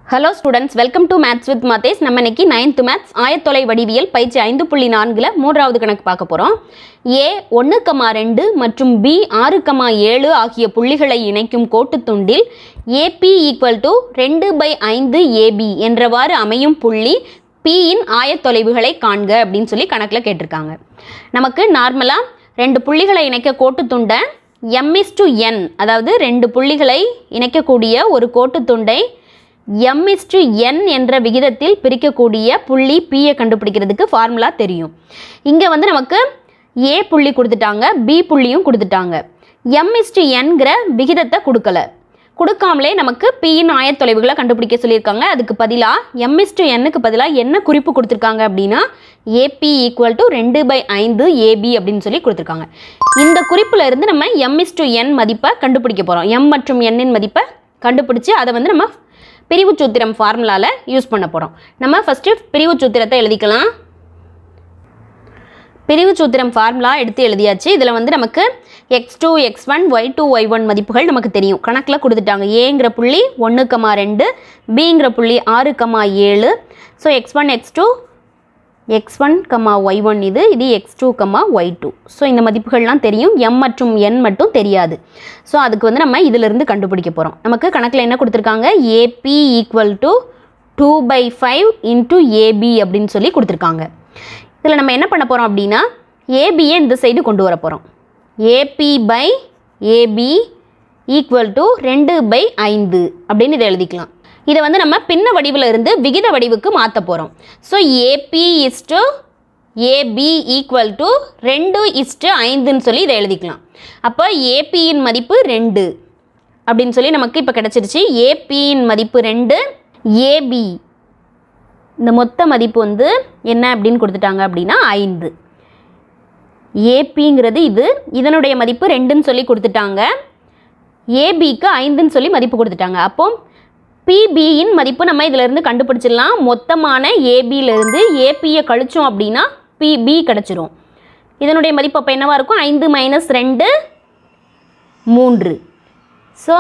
hello students welcome to maths with மாத்தேஸ் நம்ம இன்னைக்கு நைன்த் மேத்ஸ் ஆயத்தொலை வடிவியல் பயிற்சி ஐந்து புள்ளி நான்கில் மூன்றாவது கணக்கு பார்க்க போகிறோம் ஏ ஒன்று கமா ரெண்டு மற்றும் பி ஆறு கமா ஏழு ஆகிய புள்ளிகளை இணைக்கும் கோட்டுத் துண்டில் ஏபி ஈக்குவல் டு ரெண்டு பை ஐந்து ஏபி என்றவாறு அமையும் புள்ளி பியின் ஆயத்தொலைவுகளை காண்க அப்படின்னு சொல்லி கணக்கில் கேட்டிருக்காங்க நமக்கு நார்மலாக ரெண்டு புள்ளிகளை இணைக்க கோட்டுத் துண்டை எம் இஸ் டு என் அதாவது ரெண்டு புள்ளிகளை இணைக்கக்கூடிய ஒரு கோட்டுத் துண்டை எம் இஸ் டு என் என்ற விகிதத்தில் பிரிக்கக்கூடிய புள்ளி பியை கண்டுபிடிக்கிறதுக்கு ஃபார்முலா தெரியும் இங்கே வந்து நமக்கு ஏ புள்ளி கொடுத்துட்டாங்க பி புள்ளியும் கொடுத்துட்டாங்க எம் இஸ் டு என்கிற விகிதத்தை கொடுக்கல கொடுக்காமலே நமக்கு பியின் ஆயத்தொலைவுகளை கண்டுபிடிக்க சொல்லியிருக்காங்க அதுக்கு பதிலாக எம் இஸ் டு என்னுக்கு பதிலாக என்ன குறிப்பு கொடுத்துருக்காங்க அப்படின்னா ஏபி ஈக்குவல் டு ரெண்டு பை ஐந்து ஏபி அப்படின்னு சொல்லி கொடுத்துருக்காங்க இந்த குறிப்புல இருந்து நம்ம எம் இஸ் டு என் மதிப்பை கண்டுபிடிக்க போகிறோம் எம் மற்றும் எண்ணின் மதிப்பை கண்டுபிடிச்சு அதை வந்து நம்ம பிரிவு சூத்திரம் ஃபார்முலாவில் யூஸ் பண்ண போகிறோம் நம்ம ஃபஸ்ட்டு பிரிவு சூத்திரத்தை எழுதிக்கலாம் பிரிவு சூத்திரம் ஃபார்முலா எடுத்து எழுதியாச்சு இதில் வந்து நமக்கு x two x one y two y one மதிப்புகள் நமக்கு தெரியும் கணக்கில் கொடுத்துட்டாங்க ஏங்கிற புள்ளி ஒன்று கமா ரெண்டு பிங்கிற புள்ளி ஆறு கமா ஏழு so x one x two x one comma y one இது இது x two comma y two so இந்த மதிப்புகள்லாம் தெரியும் எம் மற்றும் என் மட்டும் தெரியாது ஸோ அதுக்கு வந்து நம்ம இதிலிருந்து கண்டுபிடிக்க போகிறோம் நமக்கு கணக்கில் என்ன கொடுத்துருக்காங்க AB equal to two by five into AB அப்படின்னு சொல்லி கொடுத்துருக்காங்க இதில் நம்ம என்ன பண்ண போகிறோம் அப்படின்னா ஏபியை இந்த சைடு கொண்டு வர போகிறோம் AB by AB equal to ரெண்டு பை ஐந்து அப்படின்னு இதை எழுதிக்கலாம் இதை வந்து நம்ம பின்ன வடிவில் இருந்து விகித வடிவுக்கு மாற்ற போகிறோம் so AB is to AB equal to ரெண்டு இஸ்டு ஐந்துன்னு சொல்லி இதை எழுதிக்கலாம் அப்போ ஏபியின் மதிப்பு ரெண்டு அப்படின்னு சொல்லி நமக்கு இப்போ கிடச்சிருச்சு ஏபியின் மதிப்பு ரெண்டு ஏபி இந்த மொத்த மதிப்பு வந்து என்ன அப்படின்னு கொடுத்துட்டாங்க அப்படின்னா ஐந்து ஏபிங்கிறது இது இதனுடைய மதிப்பு ரெண்டுன்னு சொல்லி கொடுத்துட்டாங்க ஏபிக்கு ஐந்துன்னு சொல்லி மதிப்பு கொடுத்துட்டாங்க அப்போ பிபியின் மதிப்பு நம்ம இதிலிருந்து கண்டுபிடிச்சிடலாம் மொத்தமான ஏபியிலிருந்து ஏபியை கழிச்சோம் அப்படின்னா பிபி கிடச்சிரும் இதனுடைய மதிப்பு அப்போ என்னவா இருக்கும் ஐந்து மைனஸ் ரெண்டு மூன்று ஸோ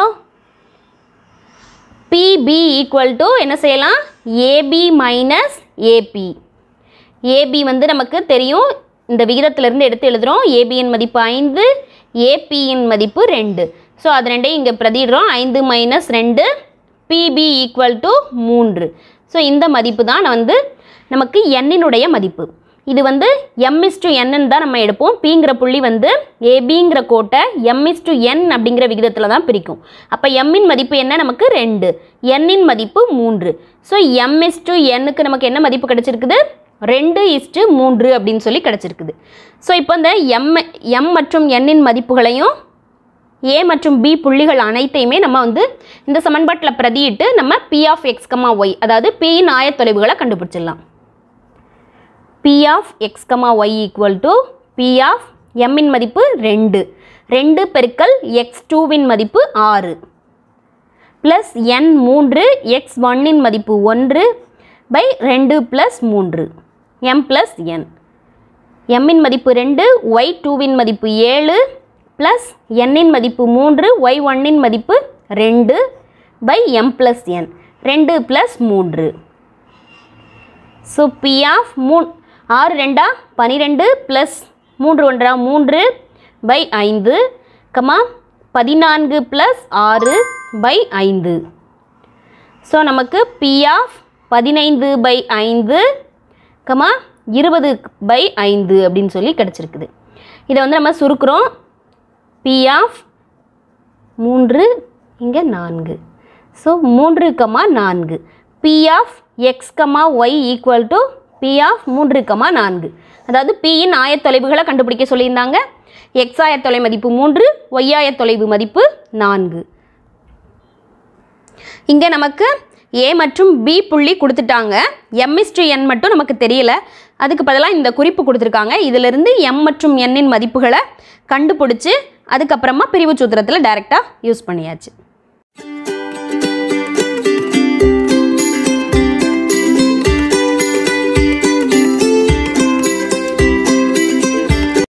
பிபி ஈக்குவல் டு என்ன செய்யலாம் ஏபி மைனஸ் ஏபி ஏபி வந்து நமக்கு தெரியும் இந்த விகிதத்திலிருந்து எடுத்து எழுதுகிறோம் ஏபியின் மதிப்பு ஐந்து ஏபியின் மதிப்பு ரெண்டு ஸோ அது ரெண்டையும் இங்கே பிரதிடுறோம் ஐந்து மைனஸ் ரெண்டு பிபி ஈக்குவல் டு மூன்று ஸோ இந்த மதிப்பு தான் வந்து நமக்கு எண்ணினுடைய மதிப்பு இது வந்து எம் இஸ் டு என்னன்னு தான் நம்ம எடுப்போம் பிங்கிற புள்ளி வந்து ஏபிங்கிற கோட்டை எம் இஸ் டு என் அப்படிங்கிற விகிதத்தில் தான் பிரிக்கும் அப்போ எம்மின் மதிப்பு என்ன நமக்கு ரெண்டு எண்ணின் மதிப்பு மூன்று ஸோ எம் இஸ் டு எண்ணுக்கு நமக்கு என்ன மதிப்பு கிடச்சிருக்குது ரெண்டு இஸ்டு மூன்று அப்படின்னு சொல்லி கிடச்சிருக்குது ஸோ இப்போ இந்த எம் எம் மற்றும் எண்ணின் மதிப்புகளையும் ஏ மற்றும் பி புள்ளிகள் அனைத்தையுமே நம்ம வந்து இந்த சமன்பாட்டில் பிரதியிட்டு நம்ம P of x comma y அதாவது பியின் ஆயத்தொலைவுகளை கண்டுபிடிச்சிடலாம் P of x comma y equal to P of எம்மின் மதிப்பு ரெண்டு ரெண்டு பெருக்கல் எக்ஸ் டூவின் மதிப்பு ஆறு ப்ளஸ் என் மூன்று எக்ஸ் ஒன்னின் மதிப்பு ஒன்று பை ரெண்டு ப்ளஸ் மூன்று எம் ப்ளஸ் என் எம்மின் மதிப்பு ரெண்டு ஒய் டூவின் மதிப்பு ஏழு ப்ளஸ் எண்ணின் மதிப்பு மூன்று ஒய் ஒன்னின் மதிப்பு ரெண்டு பை எம் ப்ளஸ் என் ரெண்டு ப்ளஸ் மூன்று ஸோ பி ஆஃப் மூ ஆறு ரெண்டா பனிரெண்டு ப்ளஸ் மூன்று ஒன்றா மூன்று பை ஐந்து கமா பதினான்கு ப்ளஸ் ஆறு பை ஐந்து ஸோ நமக்கு பி ஆஃப் பதினைந்து பை ஐந்து கமா இருபது பை ஐந்து அப்படின்னு சொல்லி கிடச்சிருக்குது இதை வந்து நம்ம சுருக்குறோம் பி ஆஃப் மூன்று இங்கே நான்கு ஸோ மூன்று கமா நான்கு P of x comma y equal to P of மூன்று கமா நான்கு அதாவது பியின் ஆயத்தொலைவுகளை கண்டுபிடிக்க சொல்லியிருந்தாங்க எக்ஸ் ஆயத்தொலை மதிப்பு மூன்று ஒய் ஆயத்தொலைவு மதிப்பு நான்கு இங்கே நமக்கு ஏ மற்றும் பி புள்ளி கொடுத்துட்டாங்க எம் இஸ் டு என் மட்டும் நமக்கு தெரியல அதுக்கு பதிலாக இந்த குறிப்பு கொடுத்துருக்காங்க இதிலிருந்து எம் மற்றும் எண்ணின் மதிப்புகளை கண்டுபிடிச்சி அதுக்கப்புறமா பிரிவு சூத்திரத்தில் டைரெக்டாக யூஸ் பண்ணியாச்சு